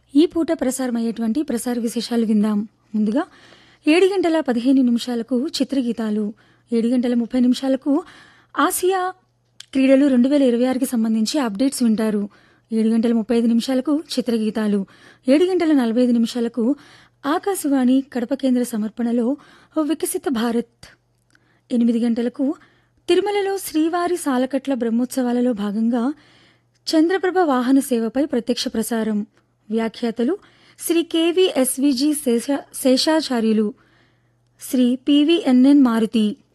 ఈ పూట ప్రసారమయ్యేటువంటి ప్రసార విశేషాలు విందాం ముందుగా ఏడు గంటల పదిహేను నిమిషాలకు చిత్రగీతాలు ఏడు గంటల ముప్పై నిమిషాలకు ఆసియా క్రీడలు రెండు వేల ఇరవై ఆరుకి సంబంధించి అప్డేట్స్ వింటారు ఏడు గంటల ముప్పై ఐదు నిమిషాలకు చిత్రగీతాలు ఏడు గంటల నలభై ఐదు నిమిషాలకు ఆకాశవాణి కడప కేంద్ర సమర్పణలో వికసిత భారత్ ఎనిమిది గంటలకు తిరుమలలో శ్రీవారి సాలకట్ల బ్రహ్మోత్సవాలలో భాగంగా చంద్రప్రభ వాహన సేవపై ప్రత్యక్ష ప్రసారం వ్యాఖ్యాతలు Shri K V S V G Sesha Seshacharyulu Shri P V N N Maruti